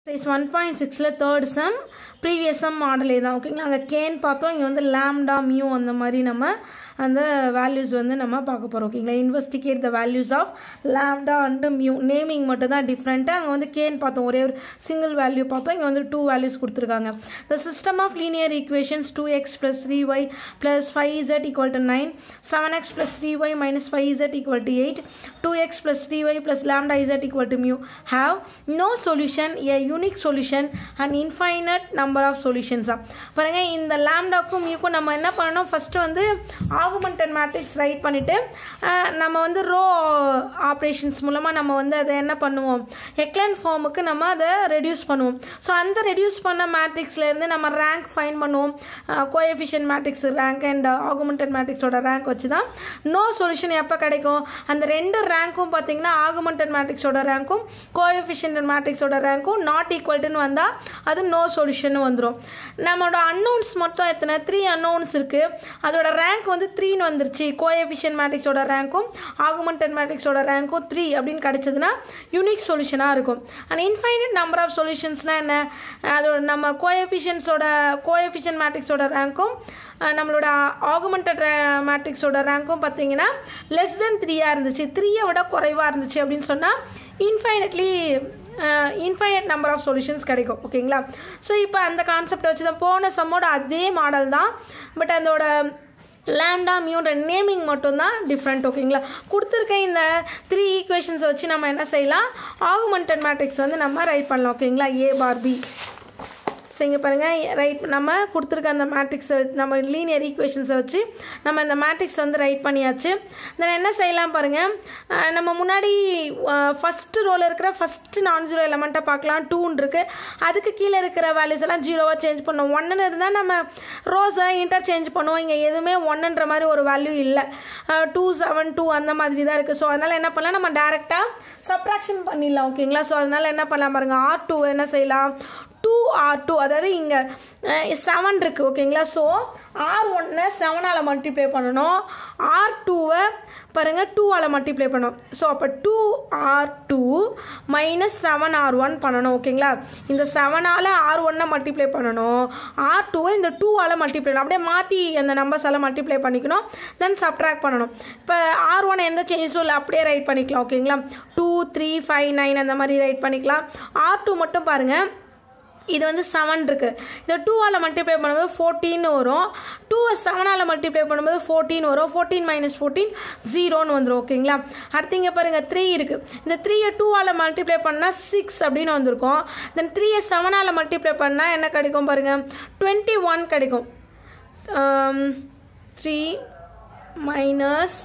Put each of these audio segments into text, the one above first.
size one point சிக்ஸில் third some previous some மாடலே தான் ஓகேங்களா அங்கே கேன் பார்த்தோம் இங்கே வந்து லேம்டா மியூ அந்த மாதிரி நம்ம அந்த வேல்யூஸ் வந்து நம்ம பார்க்க போகிறோம் ஓகேங்களா investigate the values of lambda and mu naming மட்டும் தான் டிஃப்ரெண்ட்டு அங்கே வந்து கேன் பார்த்தோம் ஒரே ஒரு சிங்கிள் வேல்யூ பார்த்தோம் இங்கே வந்து டூ வேல்யூஸ் கொடுத்துருக்காங்க the system of linear equations two x plus three y plus five z equal to nine seven x plus three y minus five z equal to eight two x plus three y plus lambda z equal to mu have no solution a unique solution and infinite number of சொல்யூஷன்ஸா பாருங்க இந்த லேம்டாக்கும் மியூக்கும் நம்ம என்ன பண்ணணும் first வந்து augmented matrix right பண்ணிட்டு அஹ், நம்ம வந்து ரோ ஆப்ரேஷன்ஸ் மூலமா நம்ம வந்து அதை என்ன பண்ணுவோம் எக்லன் ஃபார்முக்கு நம்ம அதை ரெடியூஸ் பண்ணுவோம் ஸோ அந்த ரெடியூஸ் பண்ண மேட்ரிக்ஸ்ல இருந்து நம்ம ரேங்க் ஃபைன் பண்ணுவோம் coefficient matrix rank and augmented மேட்ரிக்ஸோட ரேங்க் வச்சு தான் நோ சொல்யூஷன் எப்போ கிடைக்கும் அந்த ரெண்டு ரேங்க்கும் பார்த்தீங்கன்னா ஆகுமெண்டட் மேட்ரிக்ஸோட ரேங்க்கும் கோஎஃபிஷியன்ட் மேட்ரிக்ஸோட ரேங்க்கும் நாட் ஈக்குவல்ட்டுன்னு வந்தால் அது நோ சொல்யூஷன் வந்துடும் நம்மளோட அன்னோன்ஸ் மொத்தம் எத்தனை த்ரீ அன்னோன்ஸ் இருக்கு அதோட ரேங்க் வந்து த்ரீன்னு வந்துருச்சு கோஎஃபிஷியன்ட் மேட்ரிக்ஸோட ரேங்க்கும் ஆகுமெண்டட் மேட்ரிக்ஸோட ரேங்க்கும் த்ரீ அப்படின்னு கிடைச்சதுன்னா யூனிக் சொல்யூஷனாக இருக்கும் அண்ட் இன்ஃபைனட் நம்பர் ஆஃப் சொல்யூஷன்ஸ்னால் என்ன அதோட நம்ம கோஎஃபிஷியன்ஸோட கோஎஃபிஷியன்ட் மேட்ரிக்ஸோட ரேங்க்கும் நம்மளோட ஆகுமெண்டட் மேட்ரிக்ஸோட ரேங்க்கும் பார்த்தீங்கன்னா லெஸ் தென் த்ரீயாக இருந்துச்சு த்ரீயை விட குறைவாக இருந்துச்சு அப்படின்னு சொன்னால் infinitely infinite number of solutions கிடைக்கும் ஓகேங்களா ஸோ இப்போ அந்த கான்செப்டை வச்சு தான் போன சம்மோட அதே மாடல் தான் பட் அதோட லேம்டா மியூன்ற நேமிங் மட்டும்தான் டிஃப்ரெண்ட் ஓகேங்களா கொடுத்துருக்க இந்த த்ரீ ஈக்குவேஷன்ஸை வச்சு நம்ம என்ன செய்யலாம் ஆகுமெண்டட் மேட்ரிக்ஸ் வந்து நம்ம ரைட் பண்ணலாம் ஓகேங்களா ஏ பார் பி ஸோ இங்கே பாருங்கள் ரைட் நம்ம கொடுத்துருக்க அந்த மேட்ரிக்ஸை நம்ம லீனியர் ஈக்குவேஷன்ஸை வச்சு நம்ம இந்த மேட்ரிக்ஸ் வந்து ரைட் பண்ணியாச்சு தென் என்ன செய்யலாம் பாருங்கள் அஹ் நம்ம முன்னாடி ஃபஸ்ட்டு ரோவில் இருக்கிற ஃபஸ்ட்டு நான் ஜீரோ எலமெண்ட்டை பார்க்கலாம் டூன்னு இருக்கு அதுக்கு கீழே இருக்கிற வேல்யூஸ் எல்லாம் ஜீரோவாக சேஞ்ச் பண்ணுவோம் ஒன்றுன்னு இருந்தால் நம்ம ரோஸை இன்டர்சேஞ்ச் பண்ணுவோம் இங்கே எதுவுமே ஒன்றுன்ற மாதிரி ஒரு வேல்யூ இல்லை டூ செவன் டூ அந்த மாதிரி தான் இருக்குது ஸோ அதனால் என்ன பண்ணலாம் நம்ம டேரெக்டாக சப்ராக்ஷன் பண்ணிடலாம் ஓகேங்களா ஸோ அதனால் என்ன பண்ணலாம் பாருங்கள் ஆர் டூ என்ன செய்யலாம் டூ ஆர் டூ அதாவது இங்கே செவன் இருக்கு ஓகேங்களா ஸோ ஆர் ஒன்னை செவனால் மல்டிப்ளை பண்ணணும் ஆர் டூவை பாருங்க டூவால் மல்டிப்ளை பண்ணணும் ஸோ அப்போ two R two minus seven R one பண்ணணும் ஓகேங்களா இந்த செவனால் ஆர் ஒன்னை மல்டிப்ளை பண்ணணும் ஆர் டூவை இந்த டூவால் மல்டிப்ளை பண்ணணும் அப்படியே மாற்றி அந்த நம்பர்ஸ் எல்லாம் மல்டிப்ளை பண்ணிக்கணும் தென் சப்ட்ராக்ட் பண்ணணும் இப்போ ஆர் ஒன் எந்த சேஞ்சஸும் இல்லை அப்படியே ரைட் பண்ணிக்கலாம் ஓகேங்களா டூ த்ரீ ஃபைவ் நைன் அந்த மாதிரி ரைட் பண்ணிக்கலாம் ஆர் டூ மட்டும் பாருங்கள் இது வந்து செவன் இருக்கு இந்த டூவால் மல்டிப்ளை பண்ணும்போது ஃபோர்டீன் வரும் டூ செவனால் மல்டிப்ளை பண்ணும்போது ஃபோர்டீன் வரும் ஃபோர்டீன் மைனஸ் ஃபோர்டீன் ஜீரோன்னு வந்துடும் ஓகேங்களா அடுத்து இங்கே பாருங்க த்ரீ இருக்கு இந்த த்ரீயை டூவால் மல்டிப்ளை பண்ணால் சிக்ஸ் அப்படின்னு வந்திருக்கும் தென் த்ரீயை செவனால் மல்டிப்ளை பண்ணால் என்ன கிடைக்கும் பாருங்க டுவெண்ட்டி ஒன் கிடைக்கும் த்ரீ மைனஸ்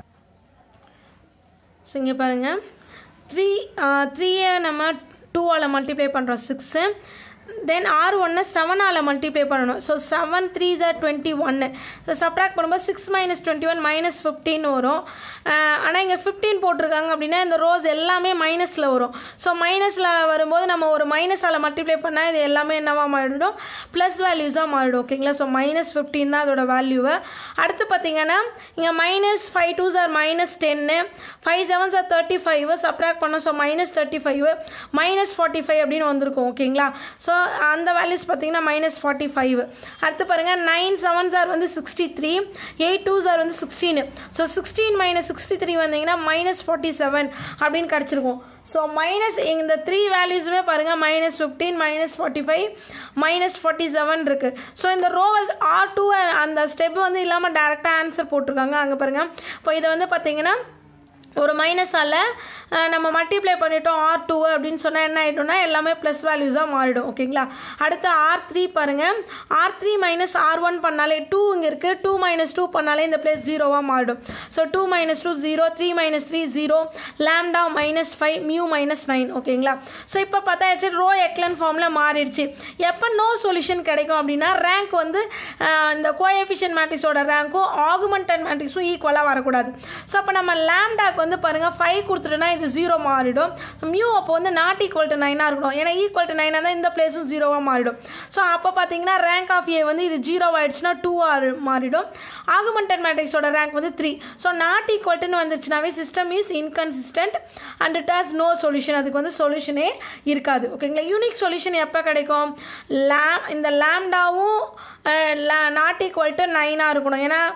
ஸோ இங்கே பாருங்கள் த்ரீ த்ரீயை நம்ம டூவால் மல்டிப்ளை பண்ணுறோம் சிக்ஸு தென் ஆர் ஒன்று செவனால் மல்டிப்ளை பண்ணணும் ஸோ செவன் த்ரீ ஜார் டுவெண்ட்டி ஒன்று ஸோ சப்ராக்ட் பண்ணும்போது six minus twenty one minus fifteen வரும் ஆனால் இங்கே ஃபிஃப்டீன் போட்டிருக்காங்க அப்படின்னா இந்த ரோஸ் எல்லாமே மைனஸில் வரும் ஸோ மைனஸில் வரும்போது நம்ம ஒரு மைனஸால் மல்டிப்ளை பண்ணால் இது எல்லாமே என்னவா மாறிடும் ப்ளஸ் வேல்யூஸாக மாறிடும் ஓகேங்களா ஸோ மைனஸ் ஃபிஃப்டீன் தான் அதோட வேல்யூவை அடுத்து பார்த்தீங்கன்னா இங்கே மைனஸ் ஃபைவ் டூ சார் மைனஸ் டென்னு ஃபைவ் செவன் சார் தேர்ட்டி ஃபைவ் சப்ராக்ட் பண்ணோம் so minus thirty five minus forty five அப்படின்னு வந்திருக்கும் ஓகேங்களா ஸோ அந்த வேல்யூஸ் பார்த்தீங்கன்னா மைனஸ் ஃபார்ட்டி ஃபைவ் அடுத்து பாருங்கள் நைன் செவன் சார் வந்து சிக்ஸ்டி த்ரீ எயிட் டூ சார் வந்து sixteen so sixteen minus sixty three வந்தீங்கன்னா மைனஸ் ஃபார்ட்டி செவன் அப்படின்னு கிடச்சிருக்கும் ஸோ மைனஸ் இந்த த்ரீ வேல்யூஸுமே பாருங்கள் minus fifteen minus forty five minus forty seven இருக்குது ஸோ இந்த ரோவல் ஆர் டூ அந்த ஸ்டெப் வந்து இல்லாமல் டேரெக்டாக ஆன்சர் போட்டிருக்காங்க அங்கே பாருங்கள் இப்போ இதை வந்து பார்த்தீங்கன்னா ஒரு மைனஸால் நம்ம மல்டிப்ளை பண்ணிட்டோம் ஆர் டூ அப்படின்னு சொன்னால் என்ன ஆகிட்டோம்னா எல்லாமே ப்ளஸ் வேல்யூஸாக மாறிடும் ஓகேங்களா அடுத்து ஆர் த்ரீ பாருங்கள் R three minus R one பண்ணாலே டூ இங்கே இருக்குது டூ மைனஸ் டூ பண்ணாலே இந்த ப்ளஸ் ஜீரோவாக மாறிடும் so two minus two zero three minus three zero lambda minus five mu minus nine ஓகேங்களா ஸோ இப்போ பார்த்தாச்சு ரோ எக்லன் ஃபார்மில் மாறிடுச்சு எப்போ நோ சொல்யூஷன் கிடைக்கும் அப்படின்னா ரேங்க் வந்து அஹ், இந்த கோஎஃபிஷியன் மேட்ரிக்ஸோட ரேங்க்கும் ஆகுமெண்டட் மேட்ரிக்ஸும் ஈக்குவலாக வரக்கூடாது ஸோ அப்போ நம்ம லேம்டாக்கு வந்து பாருங்கள் ஃபைவ் கொடுத்துட்டோன்னா இது ஜீரோ மாறிடும் மியூ அப்போ வந்து நாட் ஈக்குவல் டு நைனாக இருக்கணும் ஏன்னா ஈக்குவல் டு நைனாக தான் இந்த பிளேஸும் ஜீரோவாக மாறிடும் ஸோ அப்போ பார்த்தீங்கன்னா ரேங்க் ஆஃப் ஏ வந்து இது ஜீரோ ஆயிடுச்சுன்னா டூ ஆர் மாறிடும் ஆகுமெண்டட் மேட்ரிக்ஸோட ரேங்க் வந்து த்ரீ ஸோ நாட் ஈக்குவல்ட்டுன்னு வந்துச்சுனாவே system is inconsistent and it has no solution அதுக்கு வந்து சொல்யூஷனே இருக்காது ஓகேங்களா யூனிக் சொல்யூஷன் எப்போ கிடைக்கும் லேம் இந்த லேம்டாவும் நாட் ஈக்குவல் டு நைனாக இருக்கணும் ஏன்னா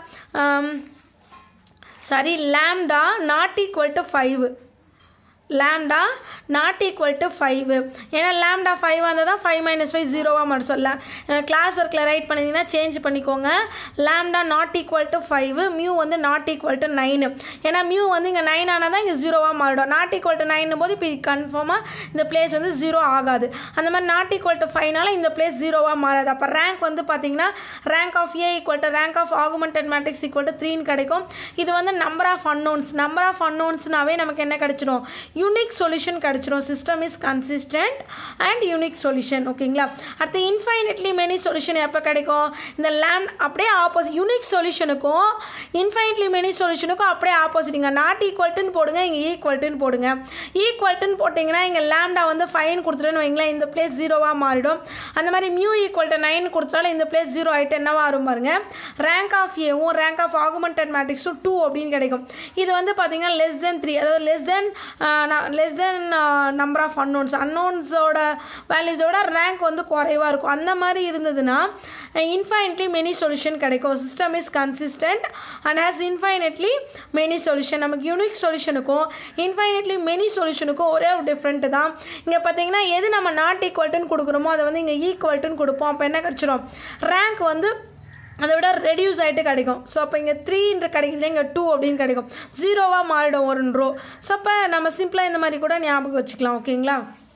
sorry lambda not equal to five lambda not equal to five ஏன்னா லேம்டா ஃபைவ் வந்தால் தான் ஃபைவ் மைனஸ் ஃபைவ் ஜீரோவாக மட்டும் சொல்ல கிளாஸ் ஒர்க்கில் ரைட் பண்ணிங்கன்னா சேஞ்ச் பண்ணிக்கோங்க lambda not equal to five mu வந்து நாட் ஈக்குவல் டு நைனு ஏன்னா மியூ வந்து இங்கே நைன் ஆனால் தான் இங்கே ஜீரோவாக மாறிடும் நாட் ஈக்குவல் டு நைன் போது இப்போ கன்ஃபார்மாக இந்த பிளேஸ் வந்து ஜீரோ ஆகாது அந்த மாதிரி நாட் ஈக்குவல் டு ஃபைவ்னால இந்த பிளேஸ் ஜீரோவாக மாறாது அப்போ ரேங்க் வந்து பார்த்தீங்கன்னா rank of A equal to rank of augmented matrix equal to த்ரீன்னு கிடைக்கும் இது வந்து number of unknowns number of அன்னோன்ஸ்னாவே நமக்கு என்ன கிடைச்சிடும் யூனிக் சொல்யூஷன் கிடச்சிரும் system is consistent and unique solution ஓகேங்களா அடுத்து இன்ஃபைனட்லி மெனி சொல்யூஷன் எப்போ கிடைக்கும் இந்த லேம் அப்படியே ஆப்போசிட் யூனிக் சொல்யூஷனுக்கும் இன்ஃபைனட்லி மெனி சொல்யூஷனுக்கும் அப்படியே ஆப்போசிட் இங்கே நாட் ஈக்குவல்ட்டுன்னு போடுங்க இங்கே ஈக்குவல்ட்டுன்னு போடுங்க ஈக்குவல்ட்டுன்னு போட்டிங்கன்னா இங்கே லேம்டா வந்து ஃபைன் கொடுத்துட்டேன்னு வைங்களேன் இந்த பிளேஸ் ஜீரோவாக மாறிடும் அந்த மாதிரி மியூ ஈக்குவல் டு நைன் கொடுத்தாலும் இந்த பிளேஸ் ஜீரோ ஆகிட்டு என்னவா வரும் பாருங்க ரேங்க் ஆஃப் ஏவும் ரேங்க் ஆஃப் ஆகுமெண்டட் மேட்ரிக்ஸும் டூ அப்படின்னு கிடைக்கும் இது வந்து பார்த்தீங்கன்னா லெஸ் தென் த்ரீ அதாவது less than less than number of unknowns அன்னோன்ஸோட வேல்யூஸோட ரேங்க் வந்து குறைவாக இருக்கும் அந்த மாதிரி இருந்ததுன்னா இன்ஃபைனட்லி மெனி சொல்யூஷன் கிடைக்கும் system is consistent and has infinitely many solution நமக்கு யூனிக் சொல்யூஷனுக்கும் இன்ஃபைனட்லி மெனி சொல்யூஷனுக்கும் ஒரே ஒரு டிஃப்ரெண்ட்டு தான் இங்கே பார்த்தீங்கன்னா எது நம்ம நாட் ஈக்குவல்ட்டுன்னு கொடுக்குறோமோ அதை வந்து இங்கே ஈக்குவல்ட்டுன்னு கொடுப்போம் அப்போ என்ன கிடச்சிரும் ரேங்க் வந்து அதை விட ரெடியூஸ் ஆகிட்டு கிடைக்கும் ஸோ அப்போ இங்கே த்ரீன்ற கிடைக்குது இங்கே டூ அப்படின்னு கிடைக்கும் ஜீரோவாக மாறிடும் ஒரு ரோ ஸோ அப்போ நம்ம சிம்பிளாக இந்த மாதிரி கூட ஞாபகம் வச்சுக்கலாம் ஓகேங்களா